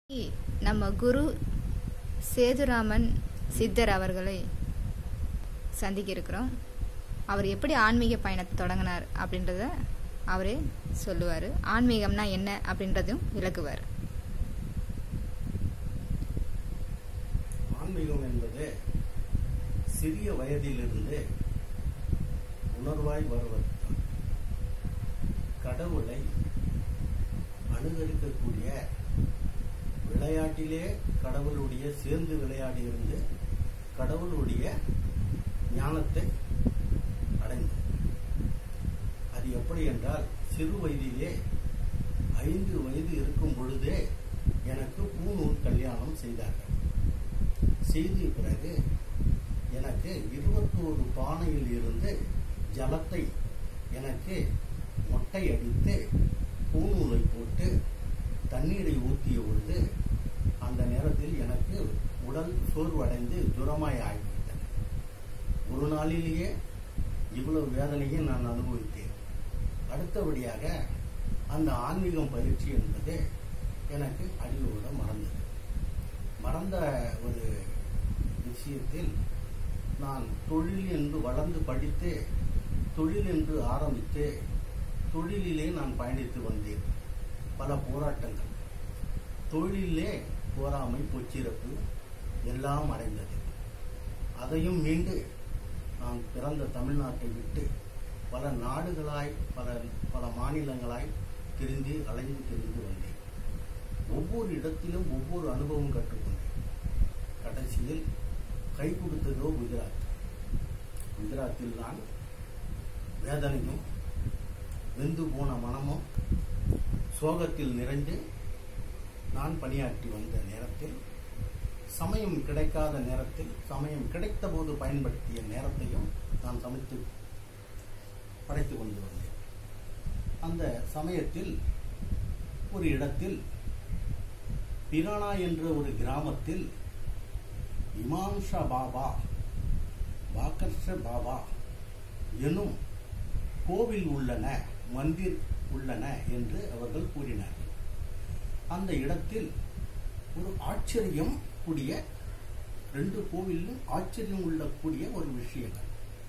நம்ம குரு சேதுராமன் சித்தர் அவர்களை சந்திக்க இருக்கிறோம் அவர் எப்படி ஆன்மீக பயணத்தை தொடங்கினார் அப்படின்றத அவரே சொல்லுவார் ஆன்மீகம்னா என்ன அப்படின்றதையும் விளக்குவார் ஆன்மீகம் என்பது சிறிய வயதிலிருந்து உணர்வாய் வருவது கடவுளை அனுகரிக்கக்கூடிய விளையாட்டிலே கடவுளுடைய சேர்ந்து விளையாடி இருந்து கடவுளுடைய ஞானத்தை அடைந்தது அது எப்படி என்றால் சிறு வயதிலே ஐந்து வயது இருக்கும் பொழுதே எனக்கு பூநூல் கல்யாணம் செய்தார்கள் செய்த பிறகு எனக்கு இருபத்தோரு பானையில் இருந்து ஜலத்தை எனக்கு மொட்டை அடித்து பூநூலை போட்டு தண்ணீரை ஊற்றிய பொழுது அந்த நேரத்தில் எனக்கு உடல் சோர்வடைந்து ஜுரமாய் ஆகிவிட்டது ஒரு நாளிலேயே இவ்வளவு வேதனையை நான் அனுபவித்தேன் அடுத்தபடியாக அந்த ஆன்மீகம் பயிற்சி என்பது எனக்கு அறிவோட மறந்தது மறந்த ஒரு விஷயத்தில் நான் தொழில் என்று வளர்ந்து படித்து தொழில் என்று ஆரம்பித்து தொழிலிலே நான் பயணித்து வந்தேன் பல போராட்டங்கள் தொழிலே போராமை பொச்சிறப்பு எல்லாம் அடைந்தது அதையும் மீண்டு நான் பிறந்த தமிழ்நாட்டை விட்டு பல நாடுகளாய் பல பல மாநிலங்களாய் திரிந்து அலைந்து திரிந்து வந்தேன் ஒவ்வொரு இடத்திலும் ஒவ்வொரு அனுபவம் கற்றுக்கொண்டேன் கடைசியில் கை கொடுத்ததோ குஜராத் குஜராத்தில் நான் வேதனையும் வெந்து போன மனமும் சோகத்தில் நிறைந்து நான் பணியாற்றி வந்த நேரத்தில் சமயம் கிடைக்காத நேரத்தில் சமயம் கிடைத்த போது பயன்படுத்திய நேரத்தையும் நான் சமைத்து படைத்துக் கொண்டு வந்தேன் அந்த சமயத்தில் ஒரு இடத்தில் பிரானா என்ற ஒரு கிராமத்தில் இமாம்ஷா பாபா பாக்கர்ஷ பாபா எனும் கோவில் உள்ளன மந்திர் உள்ளன என்று அவர்கள் கூறினார்கள் அந்த இடத்தில் ஒரு ஆச்சரியம் கூடிய ரெண்டு கோவிலும் ஆச்சரியம் உள்ளக்கூடிய ஒரு விஷயங்கள்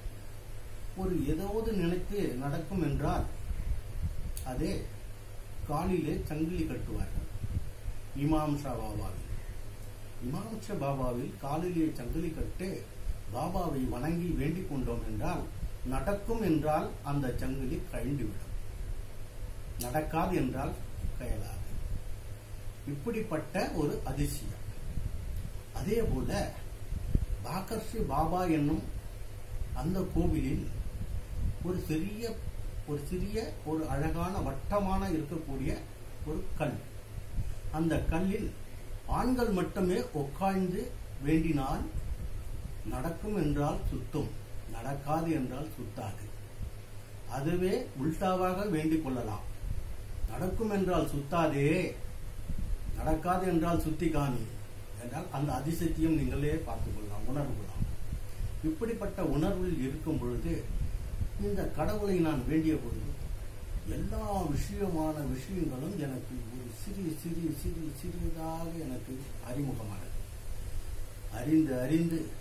ஒரு ஏதாவது நினைத்து நடக்கும் என்றால் அதே காலிலே சங்கிலி கட்டுவார்கள் இமாம்ஷா பாபாவில் இமாம்ஷா பாபாவில் காலிலே சங்கிலி கட்டு பாபாவை வணங்கி வேண்டிக் கொண்டோம் என்றால் நடக்கும் என்றால் அந்த சங்கிலி கழிந்துவிடும் நடக்காது என்றால் கயலாது இப்படிப்பட்ட ஒரு அதிசயம் அதே போல பாகர்ஷி பாபா என்னும் அந்த கோவிலில் ஒரு சிறிய ஒரு சிறிய ஒரு அழகான வட்டமான இருக்கக்கூடிய ஒரு கல் அந்த கல்லில் ஆண்கள் மட்டுமே உட்கார்ந்து வேண்டினால் நடக்கும் என்றால் சுத்தும் நடக்காது என்றால் சுத்தாது அதுவே உல்டாவாக வேண்டிக் கொள்ளலாம் நடக்கும் என்றால் சுத்தாதே நடக்காது என்றால் சுத்தி காமி என்றால் அந்த அதிசயத்தையும் நீங்களே பார்த்துக் கொள்ளலாம் உணர்வு கொள்ளலாம் இப்படிப்பட்ட உணர்வில் இருக்கும் பொழுது இந்த கடவுளை நான் வேண்டிய பொழுது எல்லா விஷயமான விஷயங்களும் எனக்கு ஒரு சிறிய சிறிய சிறிய சிறியதாக எனக்கு அறிமுகமானது அறிந்து அறிந்து